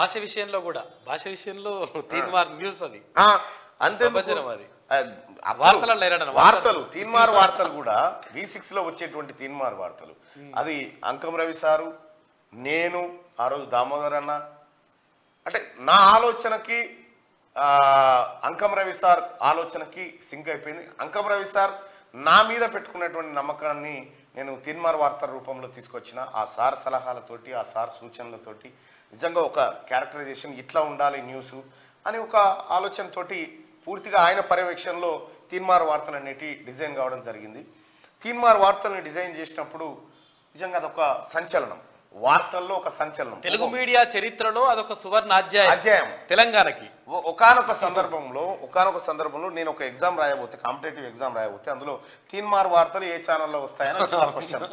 భాష విషయంలో కూడా భాష విషయంలో తీన్మార్ న్యూస్ అది ఆ, అంతెందుకు? ప్రపంచం అది. ఆ, అప్పుడు వార్తలలో లేరన్న వార్తలు తీన్మార్ వార్తలు కూడా వి సిక్స్ లో వచ్చేటువంటి తీన్మార్ వార్తలు అది అంకం రవి సారు నేను ఆ రోజు దామోదర్ అన్న అంటే నా ఆలోచనకి ఆ, అంకం రవి సార్ ఆలోచనకి సింక్ అయిపోయింది అంకం రవి సార్ నా మీద పెట్టుకున్నటువంటి నమ్మకాన్ని నేను తీన్మార్ వార్తల రూపంలో తీసుకొచ్చిన ఆ సార్ సలహాలతోటి ఆ సార్ సూచనలతోటి నిజంగా ఒక క్యారెక్టరైజేషన్ ఇట్లా ఉండాలి న్యూస్ అని ఒక ఆలోచనతోటి పూర్తిగా ఆయన పర్యవేక్షణలో తీన్మార్ వార్తలు అనేటి డిజైన్ కావడం జరిగింది తీన్మార్ వార్తల్ని డిజైన్ చేసినప్పుడు నిజంగా అదొక సంచలనం వార్తల్లో ఒక సంచలనం తెలుగు మీడియా చరిత్రలో అదొక సువర్ణ అధ్యాయం అధ్యాయం తెలంగాణకి ఒకనొక సందర్భంలో ఒకనొక సందర్భంలో నేను ఒక ఎగ్జామ్ రాయబోతే కాంపిటేటివ్ ఎగ్జామ్ రాయబోతే అందులో తీన్మార్ వార్తలు ఏ ఛానల్లో వస్తాయని వచ్చిన క్వశ్చన్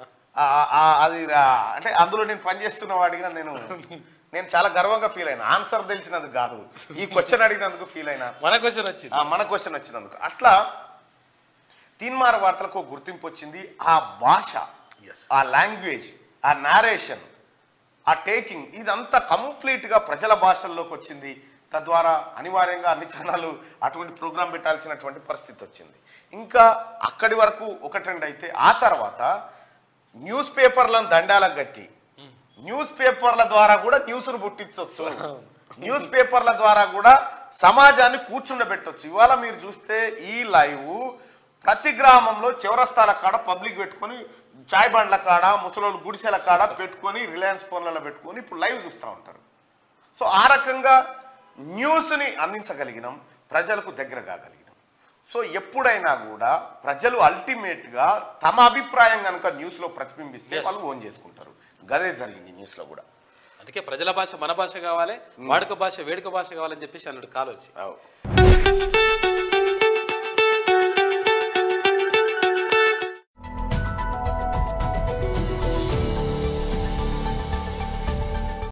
అది రా- అంటే అందులో నేను పనిచేస్తున్న వాడిగా నేను నేను చాలా గర్వంగా ఫీల్ అయినా ఆన్సర్ తెలిసినందుకు కాదు ఈ క్వశ్చన్ అడిగినందుకు ఫీల్ అయినా మన క్వశ్చన్ వచ్చింది ఆ, మన క్వశ్చన్ వచ్చినందుకు అట్లా తీన్మార్ వార్తలకు ఒక గుర్తింపు వచ్చింది ఆ భాష ఆ లాంగ్వేజ్ ఆ నారేషన్ ఆ టేకింగ్ ఇదంతా కంప్లీట్గా ప్రజల భాషల్లోకి వచ్చింది తద్వారా అనివార్యంగా అన్ని ఛానళ్ళు అటువంటి ప్రోగ్రాం పెట్టాల్సినటువంటి పరిస్థితి వచ్చింది ఇంకా అక్కడి వరకు ఒక ట్రెండ్ అయితే ఆ తర్వాత న్యూస్ పేపర్లను దండాలకు గట్టి న్యూస్ పేపర్ల ద్వారా కూడా న్యూస్ను పుట్టించవచ్చు న్యూస్ పేపర్ల ద్వారా కూడా సమాజాన్ని కూర్చుండబెట్టొచ్చు ఇవాళ మీరు చూస్తే ఈ లైవ్ ప్రతి గ్రామంలో చివరస్తాల కాడ పబ్లిక్ పెట్టుకొని చాయ్ బండ్ల కాడ ముసలోళ్ళు గుడిసెల కాడ పెట్టుకొని రిలయన్స్ ఫోన్లలో పెట్టుకొని ఇప్పుడు లైవ్ చూస్తూ ఉంటారు సో ఆ రకంగా న్యూస్ని అందించగలిగినాం ప్రజలకు దగ్గర కాగలిగినాం సో ఎప్పుడైనా కూడా ప్రజలు అల్టిమేట్గా తమ అభిప్రాయం కనుక న్యూస్లో ప్రతిబింబిస్తే Yes. వాళ్ళు ఓన్ చేసుకుంటారు గదే జరిగింది న్యూస్లో కూడా అందుకే ప్రజల భాష మన భాష కావాలి వాడుక భాష వేడుక భాష కావాలని చెప్పేసి అన్నాడు కాలు వచ్చి అవు.